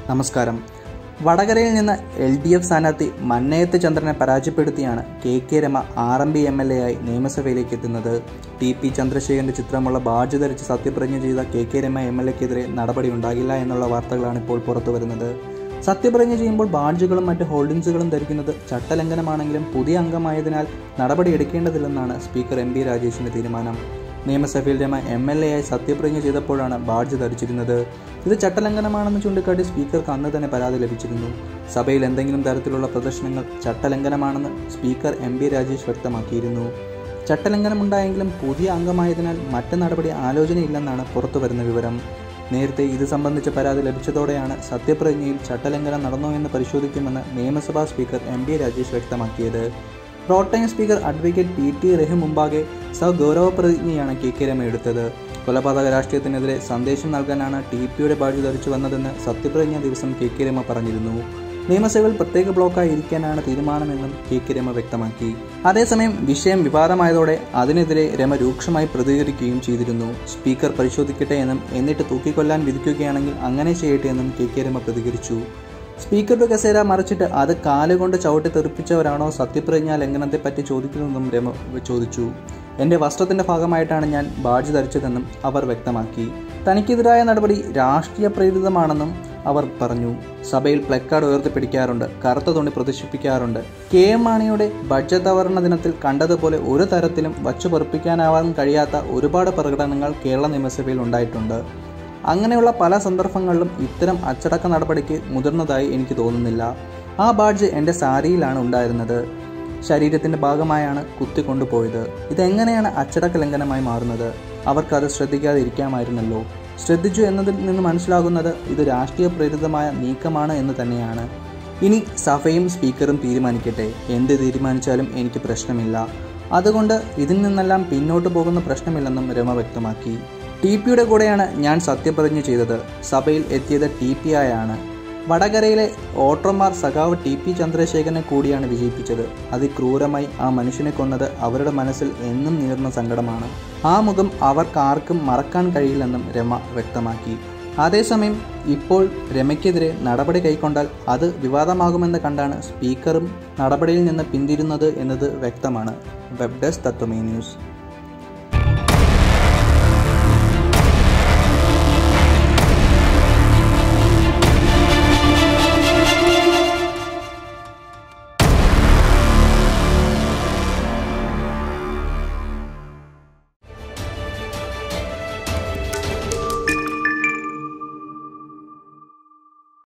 നമസ്കാരം വടകരയിൽ നിന്ന് എൽ ഡി എഫ് സ്ഥാനാർത്ഥി മന്നയത്ത് ചന്ദ്രനെ പരാജയപ്പെടുത്തിയാണ് K K Rema R M P M L A ആയി നിയമസഭയിലേക്ക് എത്തുന്നത് ടി പി ചന്ദ്രശേഖരന്റെ ചിത്രമുള്ള ബാഡ്ജ് ധരിച്ച് സത്യപ്രതിജ്ഞ ചെയ്ത K K Rema M L എക്കെതിരെ നടപടി ഉണ്ടാകില്ല എന്നുള്ള വാർത്തകളാണ് ഇപ്പോൾ പുറത്തു വരുന്നത് സത്യപ്രതിജ്ഞ ചെയ്യുമ്പോൾ ബാഡ്ജുകളും മറ്റ് ഹോൾഡിംഗ്സുകളും ധരിക്കുന്നത് ചട്ടലംഘനമാണെങ്കിലും പുതിയ അംഗമായതിനാൽ നടപടി എടുക്കേണ്ടതില്ലെന്നാണ് സ്പീക്കർ എം പി രാജേഷിന്റെ തീരുമാനം നിയമസഭയിൽ രമ എം എൽ എ ആയി സത്യപ്രതിജ്ഞ ചെയ്തപ്പോഴാണ് ബാഡ്ജ് ധരിച്ചിരുന്നത് ഇത് ചട്ടലംഘനമാണെന്ന് ചൂണ്ടിക്കാട്ടി സ്പീക്കർക്ക് അന്ന് തന്നെ പരാതി ലഭിച്ചിരുന്നു സഭയിൽ എന്തെങ്കിലും തരത്തിലുള്ള പ്രദർശനങ്ങൾ ചട്ടലംഘനമാണെന്ന് സ്പീക്കർ എം പി രാജേഷ് വ്യക്തമാക്കിയിരുന്നു ചട്ടലംഘനമുണ്ടായെങ്കിലും പുതിയ അംഗമായതിനാൽ മറ്റ് നടപടി ആലോചനയില്ലെന്നാണ് പുറത്തുവരുന്ന വിവരം നേരത്തെ ഇത് സംബന്ധിച്ച പരാതി ലഭിച്ചതോടെയാണ് സത്യപ്രതിജ്ഞയിൽ ചട്ടലംഘനം നടന്നോ എന്ന് പരിശോധിക്കുമെന്ന് നിയമസഭാ സ്പീക്കർ എം പി രാജേഷ് വ്യക്തമാക്കിയത് pro tem speaker advocate P T Rahim മുമ്പാകെ സഗൗരവ പ്രതിജ്ഞയാണ് കെ കെ രമ എടുത്തത് കൊലപാതക രാഷ്ട്രീയത്തിനെതിരെ സന്ദേശം നൽകാനാണ് ടി പിയുടെ ബാഡ്ജ് ധരിച്ചു വന്നതെന്ന് സത്യപ്രതിജ്ഞ ദിവസം കെ കെ രമ പറഞ്ഞിരുന്നു നിയമസഭയിൽ പ്രത്യേക ബ്ലോക്കായി ഇരിക്കാനാണ് തീരുമാനമെന്നും കെ കെ രമ വ്യക്തമാക്കി അതേസമയം വിഷയം വിവാദമായതോടെ അതിനെതിരെ രമ രൂക്ഷമായി പ്രതികരിക്കുകയും ചെയ്തിരുന്നു സ്പീക്കർ പരിശോധിക്കട്ടെ എന്നും എന്നിട്ട് തൂക്കിക്കൊല്ലാൻ വിധിക്കുകയാണെങ്കിൽ അങ്ങനെ ചെയ്യട്ടെ എന്നും കെ കെ രമ പ്രതികരിച്ചു സ്പീക്കറുടെ കസേര മറിച്ചിട്ട് അത് കാലുകൊണ്ട് ചവിട്ടി തെറിപ്പിച്ചവരാണോ സത്യപ്രതിജ്ഞാ ലംഘനത്തെപ്പറ്റി ചോദിക്കുന്നതെന്നും രമ ചോദിച്ചു എൻ്റെ വസ്ത്രത്തിൻ്റെ ഭാഗമായിട്ടാണ് ഞാൻ ബാഡ്ജ് ധരിച്ചതെന്നും അവർ വ്യക്തമാക്കി തനിക്കെതിരായ നടപടി രാഷ്ട്രീയ പ്രേരിതമാണെന്നും അവർ പറഞ്ഞു സഭയിൽ പ്ലക്കാർഡ് ഉയർത്തിപ്പിടിക്കാറുണ്ട് കറുത്ത തുണി പ്രദർശിപ്പിക്കാറുണ്ട് കെ എം മാണിയുടെ ബഡ്ജറ്റ് അവതരണ ദിനത്തിൽ കണ്ടതുപോലെ ഒരു തരത്തിലും വച്ചു പൊറപ്പിക്കാനാവാൻ കഴിയാത്ത ഒരുപാട് പ്രകടനങ്ങൾ കേരള നിയമസഭയിൽ ഉണ്ടായിട്ടുണ്ട് അങ്ങനെയുള്ള പല സന്ദർഭങ്ങളിലും ഇത്തരം അച്ചടക്ക നടപടിക്ക് മുതിർന്നതായി എനിക്ക് തോന്നുന്നില്ല ആ ബാഡ്ജ് എൻ്റെ സാരിയിലാണ് ഉണ്ടായിരുന്നത് ശരീരത്തിൻ്റെ ഭാഗമായാണ് കുത്തിക്കൊണ്ടുപോയത് ഇതെങ്ങനെയാണ് അച്ചടക്ക ലംഘനമായി മാറുന്നത് അവർക്കത് ശ്രദ്ധിക്കാതെ ഇരിക്കാമായിരുന്നല്ലോ ശ്രദ്ധിച്ചു എന്നതിൽ നിന്ന് മനസ്സിലാകുന്നത് ഇത് രാഷ്ട്രീയ പ്രേരിതമായ നീക്കമാണ് എന്ന് തന്നെയാണ് ഇനി സഭയും സ്പീക്കറും തീരുമാനിക്കട്ടെ എന്ത് തീരുമാനിച്ചാലും എനിക്ക് പ്രശ്നമില്ല അതുകൊണ്ട് ഇതിൽ നിന്നെല്ലാം പിന്നോട്ട് പോകുന്ന പ്രശ്നമില്ലെന്നും രമ വ്യക്തമാക്കി ടി പിയുടെ കൂടെയാണ് ഞാൻ സത്യപ്രതിജ്ഞ ചെയ്തത് സഭയിൽ എത്തിയത് ടി പി ആയാണ് വടകരയിലെ വോട്ടർമാർ സഖാവ് ടി പി ചന്ദ്രശേഖരനെ കൂടിയാണ് വിജയിപ്പിച്ചത് അതിക്രൂരമായി ആ മനുഷ്യനെ കൊന്നത് അവരുടെ മനസ്സിൽ എന്നും നീർന്ന സങ്കടമാണ് ആ മുഖം അവർക്കാർക്കും മറക്കാൻ കഴിയില്ലെന്നും രമ വ്യക്തമാക്കി അതേസമയം ഇപ്പോൾ രമയ്ക്കെതിരെ നടപടി കൈക്കൊണ്ടാൽ അത് വിവാദമാകുമെന്ന് കണ്ടാണ് സ്പീക്കറും നടപടിയിൽ നിന്ന് പിന്തിരുന്നത് എന്നത് വ്യക്തമാണ് വെബ് ഡെസ്ക് തത്വമേ ന്യൂസ്